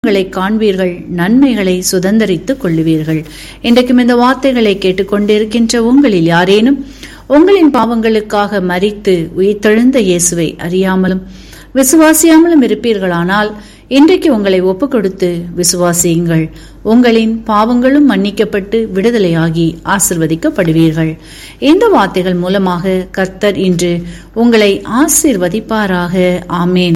ங்களை காண்பீர்கள் நன்மைகளை சுதந்தரித்துக் கொள்ளுவீர்கள் இன்றைக்கும் இந்த வார்த்தைகளை கேட்டுக்கொண்டிருக்கின்ற உங்களில் யாரேனும் உங்களின் பாவங்களுக்காக மரித்து உயிர்த்தெழுந்த இயேசுவை அறியாமலும் விசுவாசியாமலும் இருப்பீர்களானால் இன்றைக்கு உங்களை ஒப்புக் கொடுத்து விசுவாசியுங்கள் உங்களின் பாவங்களும் மன்னிக்கப்பட்டு விடுதலையாகி ஆசிர்வதிக்கப்படுவீர்கள் இந்த வார்த்தைகள் மூலமாக கர்த்தர் இன்று உங்களை ஆசிர்வதிப்பாராக ஆமேன்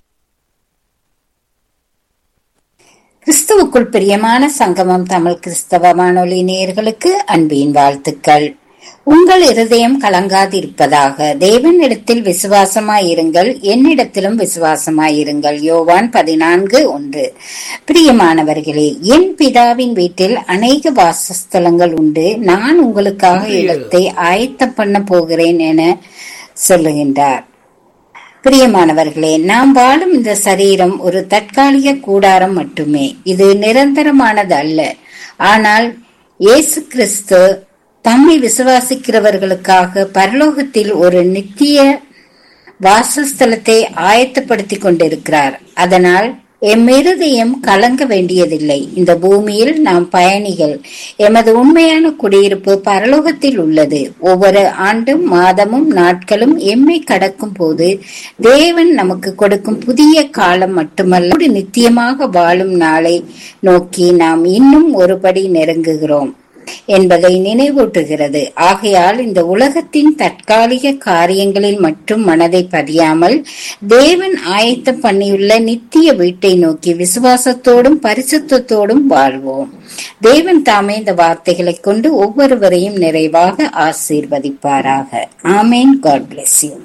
கிறிஸ்துவுக்குள் பிரியமான சங்கமம் தமிழ் கிறிஸ்தவ வானொலி நேயர்களுக்கு அன்பின் வாழ்த்துக்கள் உங்கள் இருதயம் கலங்காதிருப்பதாக தேவனிடத்தில் விசுவாசமாயிருங்கள் என்னிடத்திலும் விசுவாசமாயிருங்கள் யோவான் பதினான்கு ஒன்று பிரியமானவர்களே என் பிதாவின் வீட்டில் அநேக வாசஸ்தலங்கள் உண்டு நான் உங்களுக்காக இடத்தை ஆயத்தம் பண்ண போகிறேன் என சொல்லுகின்றார் பிரியமானவர்களே நாம் வாழும் இந்த சரீரம் ஒரு தற்காலிக கூடாரம் மட்டுமே இது நிரந்தரமானது அல்ல ஆனால் இயேசு கிறிஸ்து தம்மை விசுவாசிக்கிறவர்களுக்காக பரலோகத்தில் ஒரு நித்திய வாசஸ்தலத்தை ஆயத்தப்படுத்திக் கொண்டிருக்கிறார் அதனால் எம் இருதயம் கலங்க வேண்டியதில்லை இந்த பூமியில் நாம் பயணிகள் எமது உண்மையான குடியிருப்பு பரலோகத்தில் உள்ளது ஒவ்வொரு ஆண்டும் மாதமும் நாட்களும் எம்மை கடக்கும் போது தேவன் நமக்கு கொடுக்கும் புதிய காலம் மட்டுமல்ல நித்தியமாக வாழும் நாளை நோக்கி நாம் இன்னும் ஒருபடி நெருங்குகிறோம் என்பதை நினைவூட்டுகிறது ஆகையால் இந்த உலகத்தின் தற்காலிக காரியங்களில் மட்டும் மனதை பதியாமல் தேவன் ஆயத்தம் பண்ணியுள்ள நித்திய வீட்டை நோக்கி விசுவாசத்தோடும் பரிசுத்தத்தோடும் வாழ்வோம் தேவன் தாமே இந்த வார்த்தைகளை கொண்டு ஒவ்வொருவரையும் நிறைவாக ஆசீர்வதிப்பாராக ஆமேன் காட் பிளஸ் யூ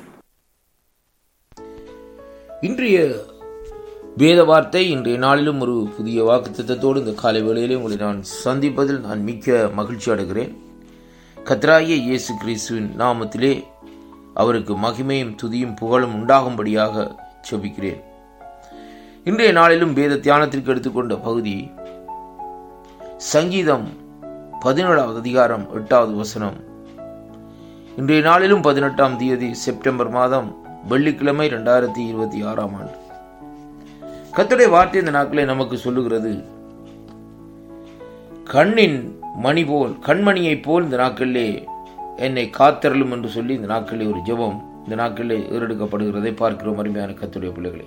இன்றைய வேத வார்த்தை இன்றைய நாளிலும் ஒரு புதிய வாக்கு திட்டத்தோடு இந்த காலை வேளையிலே உங்களை நான் சந்திப்பதில் நான் மிக்க மகிழ்ச்சி அடைகிறேன் கத்ராய இயேசு கிறிஸ்துவின் நாமத்திலே அவருக்கு மகிமையும் துதியும் புகழும் உண்டாகும்படியாக செபிக்கிறேன் இன்றைய நாளிலும் வேத தியானத்திற்கு எடுத்துக்கொண்ட பகுதி சங்கீதம் பதினேழாவது அதிகாரம் எட்டாவது வசனம் இன்றைய நாளிலும் பதினெட்டாம் தேதி செப்டம்பர் மாதம் வெள்ளிக்கிழமை இரண்டாயிரத்தி இருபத்தி ஆறாம் ஆண்டு கத்துடைய வார்த்தை இந்த நாட்களை நமக்கு சொல்லுகிறது கண்ணின் மணி போல் கண்மணியை போல் இந்த நாட்களிலே என்னை காத்தரலும் என்று சொல்லி இந்த நாட்களிலே ஒரு ஜெபம் இந்த நாட்களிலே ஏறெடுக்கப்படுகிறதை பார்க்கிறோம் அருமையான கத்துடைய பிள்ளைகளே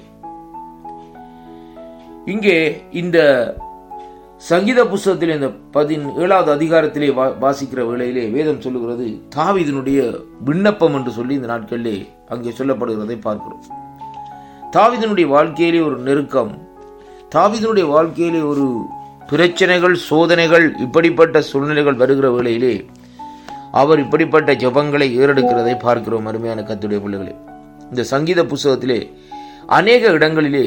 இங்கே இந்த சங்கீத புஸ்தகத்தில் இந்த பதின் ஏழாவது அதிகாரத்திலே வாசிக்கிற வேளையிலே வேதம் சொல்லுகிறது தாவிதனுடைய விண்ணப்பம் என்று சொல்லி இந்த நாட்களிலே அங்கே சொல்லப்படுகிறதை பார்க்கிறோம் தாவிதனுடைய வாழ்க்கையிலே ஒரு நெருக்கம் தாவிதனுடைய வாழ்க்கையிலே ஒரு பிரச்சனைகள் சோதனைகள் இப்படிப்பட்ட சூழ்நிலைகள் வருகிற வேளையிலே அவர் இப்படிப்பட்ட ஜபங்களை ஏறெடுக்கிறதை பார்க்கிறோம் அருமையான கத்துடைய பிள்ளைகளே இந்த சங்கீத புஸ்தகத்திலே அநேக இடங்களிலே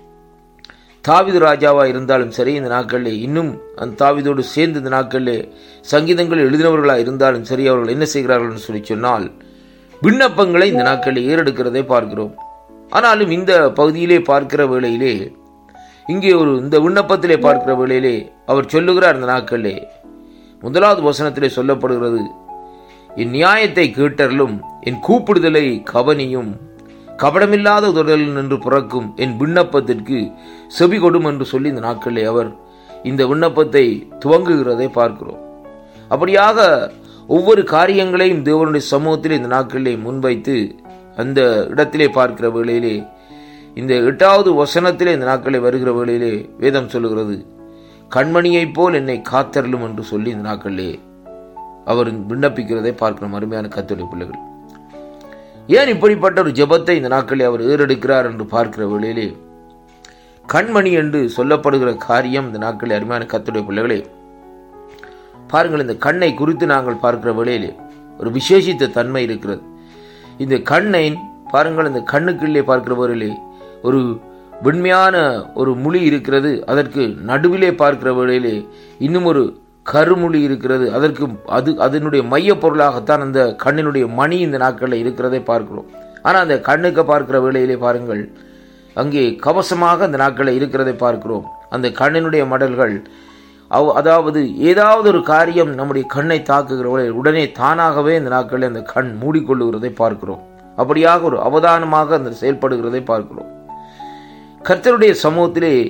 தாவிது ராஜாவா இருந்தாலும் சரி இந்த நாட்களிலே இன்னும் அந்த தாவிதோடு சேர்ந்து இந்த நாட்களிலே சங்கீதங்கள் எழுதினவர்களா இருந்தாலும் சரி அவர்கள் என்ன செய்கிறார்கள் சொல்லி சொன்னால் விண்ணப்பங்களை இந்த நாட்களில் ஏறெடுக்கிறதை பார்க்கிறோம் ஆனாலும் இந்த பகுதியிலே பார்க்கிற வேளையிலே இங்கே ஒரு இந்த விண்ணப்பத்திலே பார்க்கிற வேளையிலே அவர் சொல்லுகிறார் இந்த நாட்களிலே முதலாவது வசனத்திலே சொல்லப்படுகிறது என் நியாயத்தை கேட்டறலும் என் கூப்பிடுதலை கவனியும் கபடமில்லாத உதறல் நின்று பிறக்கும் என் விண்ணப்பத்திற்கு செவி கொடும் என்று சொல்லி இந்த நாட்களிலே அவர் இந்த விண்ணப்பத்தை துவங்குகிறதை பார்க்கிறோம் அப்படியாக ஒவ்வொரு காரியங்களையும் தேவனுடைய சமூகத்திலே இந்த நாட்களிலே முன்வைத்து அந்த இடத்திலே பார்க்கிற வேளையிலே இந்த எட்டாவது வசனத்திலே இந்த நாட்களை வருகிற வேளையிலே வேதம் சொல்லுகிறது கண்மணியைப் போல் என்னை காத்தரலும் என்று சொல்லி இந்த நாட்களிலே அவர் விண்ணப்பிக்கிறதை பார்க்கிறோம் அருமையான கத்துடைய பிள்ளைகள் ஏன் இப்படிப்பட்ட ஒரு ஜபத்தை இந்த நாட்களில் அவர் ஏறெடுக்கிறார் என்று பார்க்கிற வேளையிலே கண்மணி என்று சொல்லப்படுகிற காரியம் இந்த நாட்களில் அருமையான கத்துடைய பிள்ளைகளே பாருங்கள் இந்த கண்ணை குறித்து நாங்கள் பார்க்கிற வேளையிலே ஒரு விசேஷித்த தன்மை இருக்கிறது இந்த கண்ணை பாருங்கள் இந்த கண்ணுக்குள்ளே பார்க்கிறவர்களே ஒரு வெண்மையான ஒரு மொழி இருக்கிறது அதற்கு நடுவிலே பார்க்கிற வேளையிலே இன்னும் ஒரு கருமொழி இருக்கிறது அதற்கு அது அதனுடைய மைய பொருளாகத்தான் அந்த கண்ணினுடைய மணி இந்த நாட்களில் இருக்கிறதை பார்க்கிறோம் ஆனால் அந்த கண்ணுக்கு பார்க்கிற வேளையிலே பாருங்கள் அங்கே கவசமாக அந்த நாட்களில் இருக்கிறதை பார்க்கிறோம் அந்த கண்ணினுடைய மடல்கள் அவ் அதாவது ஏதாவது ஒரு காரியம் நம்முடைய கண்ணை தாக்குகிறவரை உடனே தானாகவே இந்த நாட்களில் அந்த கண் மூடிக்கொள்ளுகிறதை பார்க்கிறோம் அப்படியாக ஒரு அவதானமாக அந்த செயல்படுகிறதை பார்க்கிறோம் கர்த்தருடைய சமூகத்திலே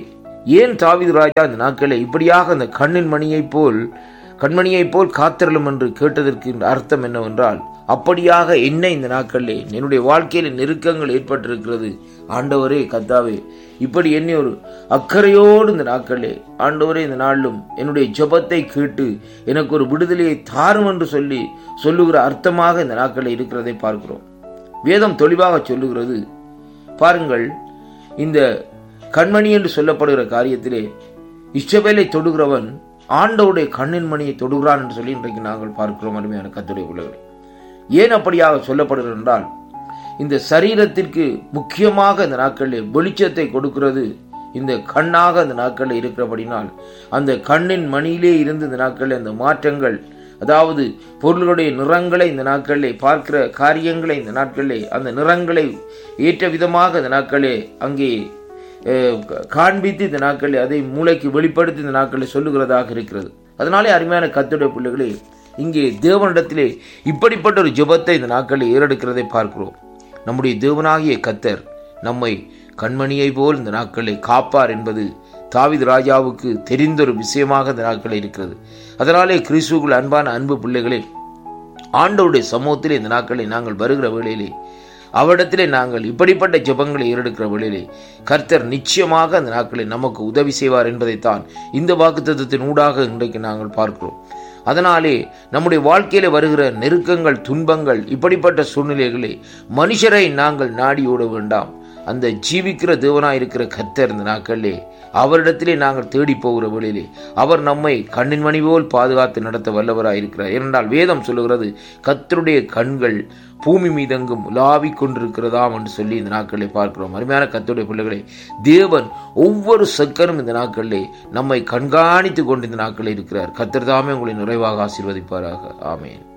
ஏன் தாவீது ராஜா இந்த நாட்களை இப்படியாக அந்த கண்ணின் மணியைப் போல் கண்மணியைப் போல் காத்திரலும் என்று கேட்டதற்கு அர்த்தம் என்னவென்றால் அப்படியாக என்ன இந்த நாட்களிலே என்னுடைய வாழ்க்கையில் நெருக்கங்கள் ஏற்பட்டிருக்கிறது ஆண்டவரே கத்தாவே இப்படி என்னை ஒரு அக்கறையோடு இந்த நாட்களே ஆண்டவரே இந்த நாளிலும் என்னுடைய ஜெபத்தை கேட்டு எனக்கு ஒரு விடுதலையை தாரும் என்று சொல்லி சொல்லுகிற அர்த்தமாக இந்த நாட்களில் இருக்கிறதை பார்க்கிறோம் வேதம் தெளிவாக சொல்லுகிறது பாருங்கள் இந்த கண்மணி என்று சொல்லப்படுகிற காரியத்திலே இஷ்டவேலை தொடுகிறவன் ஆண்டவருடைய கண்ணின் மணியை தொடுகிறான் என்று சொல்லி இன்றைக்கு நாங்கள் பார்க்கிறோம் அருமையான கத்துடைய பிள்ளைகளை ஏன் அப்படியாக சொல்லப்படுகிறது என்றால் இந்த சரீரத்திற்கு முக்கியமாக இந்த நாட்களில் வெளிச்சத்தை கொடுக்கிறது இந்த கண்ணாக அந்த நாட்களில் இருக்கிறபடினால் அந்த கண்ணின் மணியிலே இருந்து இந்த நாட்களில் அந்த மாற்றங்கள் அதாவது பொருள்களுடைய நிறங்களை இந்த நாட்களிலே பார்க்கிற காரியங்களை இந்த நாட்களிலே அந்த நிறங்களை ஏற்ற விதமாக இந்த நாட்களே அங்கே அஹ், காண்பித்து இந்த நாட்களில் அதை மூளைக்கு வெளிப்படுத்தி இந்த நாட்களில் சொல்லுகிறதாக இருக்கிறது அதனாலே அருமையான கத்துடைய பிள்ளைகளே இங்கே தேவனிடத்திலே இப்படிப்பட்ட ஒரு ஜெபத்தை இந்த நாட்களில் ஏறெடுக்கிறதை பார்க்கிறோம் நம்முடைய தேவனாகிய கத்தர் நம்மை கண்மணியை போல் இந்த நாட்களை காப்பார் என்பது தாவீது ராஜாவுக்கு தெரிந்த ஒரு விஷயமாக இந்த நாட்களில் இருக்கிறது அதனாலே கிறிஸ்துக்குள் அன்பான அன்பு பிள்ளைகளே ஆண்டவருடைய சமூகத்திலே இந்த நாட்களில் நாங்கள் வருகிற வேளையிலே அவரிடத்திலே நாங்கள் இப்படிப்பட்ட ஜெபங்களை ஏறெடுக்கிற வேளையிலே கர்த்தர் நிச்சயமாக அந்த நாட்களில் நமக்கு உதவி செய்வார் என்பதைத்தான் இந்த வாக்குத்தத்தத்தின் ஊடாக இன்றைக்கு நாங்கள் பார்க்கிறோம் அதனாலே நம்முடைய வாழ்க்கையில வருகிற நெருக்கங்கள் துன்பங்கள் இப்படிப்பட்ட சூழ்நிலைகளை மனுஷரை நாங்கள் நாடி ஓட வேண்டாம் அந்த ஜீவிக்கிற தேவனாய் இருக்கிற கர்த்தர் இந்த நாட்களிலே அவரிடத்திலே நாங்கள் தேடி போகிற வழியிலே அவர் நம்மை கண்ணின் மணி போல் பாதுகாத்து நடத்த வல்லவராய் இருக்கிறார் ஏனென்றால் வேதம் சொல்லுகிறது கர்த்தருடைய கண்கள் பூமி மீதெங்கும் உலாவிக் கொண்டிருக்கிறதாம் என்று சொல்லி இந்த நாட்களிலே பார்க்கிறோம் அருமையான கர்த்தருடைய பிள்ளைகளை தேவன் ஒவ்வொரு செக்கனும் இந்த நாட்களிலே நம்மை கண்காணித்து கொண்டு இந்த நாட்களில் இருக்கிறார் கர்த்தர் தாமே உங்களை நிறைவாக ஆசீர்வதிப்பாராக ஆமேன்